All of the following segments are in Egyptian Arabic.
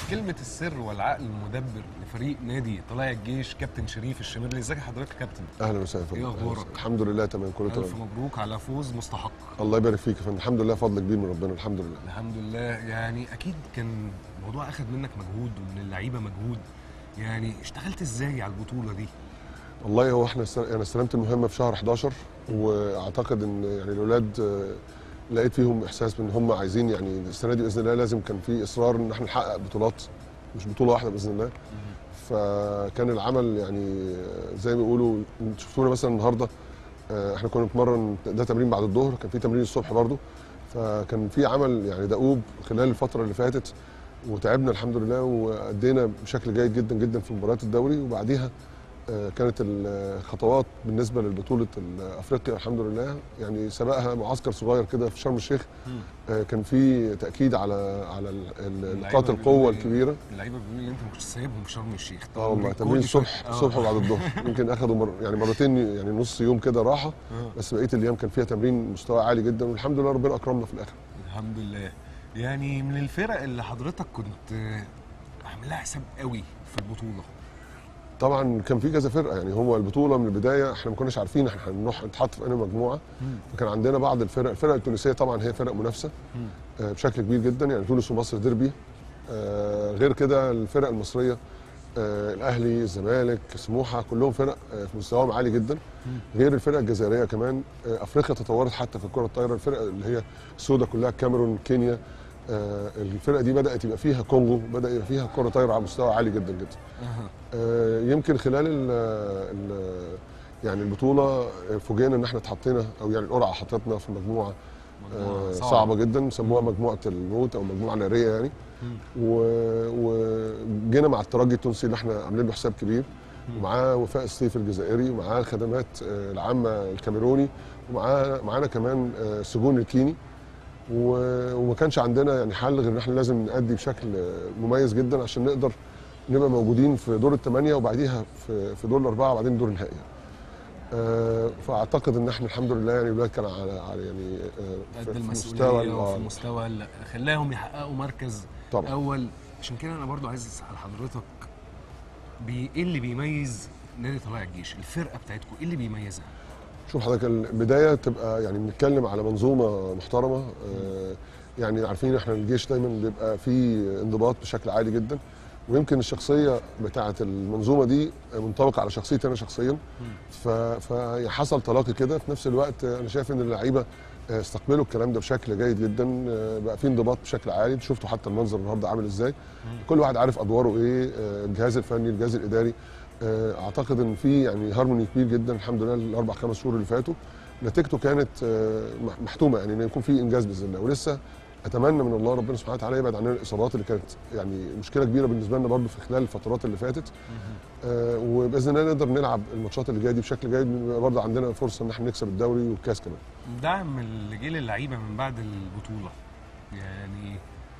كلمة السر والعقل المدبر لفريق نادي طلائع الجيش كابتن شريف الشمرلي ازيك يا حضرتك يا كابتن اهلا وسهلا يا فندم. إيه أخبارك؟ الحمد لله تمام كله ألف تمام مبروك على فوز مستحق الله يبارك فيك يا فندم الحمد لله فضل كبير من ربنا الحمد لله الحمد لله يعني أكيد كان الموضوع أخد منك مجهود ومن اللعيبة مجهود يعني اشتغلت ازاي على البطولة دي؟ والله هو احنا است- انا استلمت المهمه في شهر 11 واعتقد ان يعني الاولاد آه، لقيت فيهم احساس بان هم عايزين يعني السنه دي باذن الله لازم كان في اصرار ان احنا نحقق بطولات مش بطوله واحده باذن الله فكان العمل يعني آه، زي ما بيقولوا انتوا شفتونا مثلا النهارده آه، احنا كنا بنتمرن ده تمرين بعد الظهر كان في تمرين الصبح برضو فكان في عمل يعني دؤوب خلال الفتره اللي فاتت وتعبنا الحمد لله وادينا بشكل جيد جدا جدا في مباريات الدوري وبعديها آه، كانت الخطوات بالنسبه للبطوله افريقيا الحمد لله يعني سبقها معسكر صغير كده في شرم الشيخ مم. آه، كان في تاكيد على على ال- ال- اللعيبة نقاط بيقولوا القوه لي- الكبيره اللعيبه بيقولوا لي انت ما كنتش سايبهم في شرم الشيخ اه والله ريكورد تمرين شوية. الصبح آه. الصبح وبعد الظهر يمكن اخدوا مر يعني مرتين يعني نص يوم كده راحه آه. بس بقيه الايام كان فيها تمرين مستوى عالي جدا والحمد لله ربنا اكرمنا في الاخر الحمد لله يعني من الفرق اللي حضرتك كنت آه، عامل لها حساب قوي في البطولة طبعا كان في كذا فرقه يعني هو البطوله من البدايه احنا ما كناش عارفين احنا هنروح نتحط في انهي مجموعه فكان عندنا بعض الفرق الفرق التونسيه طبعا هي فرق منافسه مم. آه، بشكل كبير جدا يعني تونس ومصر ديربي آه، غير كده الفرق المصريه آه، الاهلي الزمالك سموحه كلهم فرق آه، في مستواهم عالي جدا غير الفرق الجزائريه كمان آه، افريقيا تطورت حتى في الكره الطايره الفرق اللي هي السوداء كلها الكاميرون كينيا آه، الفرقه دي بدات يبقى فيها كونغو بدا يبقى فيها كره طايره على مستوى عالي جدا جدا أها. آه، يمكن خلال ال ال يعني البطوله فوجئنا ان احنا اتحطينا او يعني القرعه حطتنا في مجموعه مجموعة آه، صعبه جدا سموها مجموعه الموت او مجموعه ناريه يعني مم. و- وجينا مع الترجي التونسي اللي احنا عاملين له حساب كبير ومعاه وفاء الصيف الجزائري ومعاه الخدمات آه، العامه الكاميروني ومعاه معانا كمان آه، سجون الكيني و- وما كانش عندنا يعني حل غير ان احنا لازم نأدي بشكل آه، مميز جدا عشان نقدر نبقى موجودين في دور الثمانيه وبعديها في في دور الاربعه وبعدين دور النهائي. آه، فاعتقد ان احنا الحمد لله يعني الولاد كان على على يعني آه، قد في المسؤولية ال- وفي آه، المستوى اللي خلاهم يحققوا مركز طبعا أول عشان كده أنا برضو عايز أسأل حضرتك بي... إيه اللي بيميز نادي طلائع الجيش الفرقة بتاعتكم إيه اللي بيميزها؟ شوف حضرتك البدايه تبقى يعني بنتكلم على منظومه محترمه آه، يعني عارفين احنا الجيش دايما بيبقى فيه انضباط بشكل عالي جدا ويمكن الشخصيه بتاعه المنظومه دي منطبقه على شخصيتي انا شخصيا ف- فحصل تلاقي كده في نفس الوقت انا شايف ان اللعيبه آه، استقبلوا الكلام ده بشكل جيد جدا آه، بقى في انضباط بشكل عالي شفتوا حتى المنظر النهارده عامل ازاي كل واحد عارف ادواره ايه آه، الجهاز الفني الجهاز الاداري آه، اعتقد ان في يعني هارموني كبير جدا الحمد لله الاربع خمس شهور اللي فاتوا نتيجته كانت آه، مح- محتومه يعني ان يكون في انجاز باذن الله ولسه اتمنى من الله ربنا سبحانه وتعالى يبعد عننا الاصابات اللي كانت يعني مشكله كبيره بالنسبه لنا برضو في خلال الفترات اللي فاتت آه، وباذن الله نقدر نلعب الماتشات اللي جايه دي بشكل جيد يبقى برضو عندنا فرصه ان احنا نكسب الدوري والكاس كمان دعم اللي جه للعيبة من بعد البطولة يعني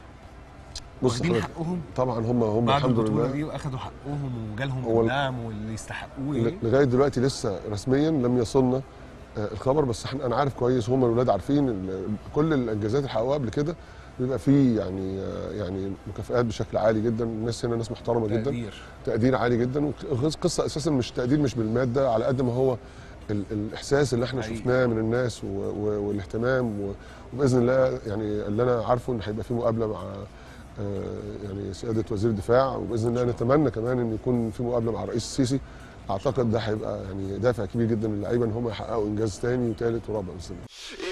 بص واخدين حضرتك حقهم طبعا هم هم بعد الحمد البطولة لله دي واخدوا حقهم وجالهم هو ال- الدعم واللي يستحقوه ل- ايه لغايه دلوقتي لسه رسميا لم يصلنا آه، الخبر بس احنا انا عارف كويس هم الاولاد عارفين ال- كل الانجازات اللي حققوها قبل كده بيبقى فيه يعني آه، يعني مكافآت بشكل عالي جدا الناس هنا ناس محترمه جدا تقدير تقدير عالي جدا والقصه اساسا مش تقدير مش بالماده على قد ما هو ال الاحساس اللي احنا حقيقي. شفناه من الناس و و والاهتمام و وباذن الله يعني اللي انا عارفه ان هيبقى في مقابله مع آه، يعني سياده وزير الدفاع وباذن الله نتمنى كمان ان يكون في مقابله مع الرئيس السيسي اعتقد ده هيبقى يعني دافع كبير جدا للعيبه ان هم يحققوا انجاز ثاني وثالث ورابع باذن الله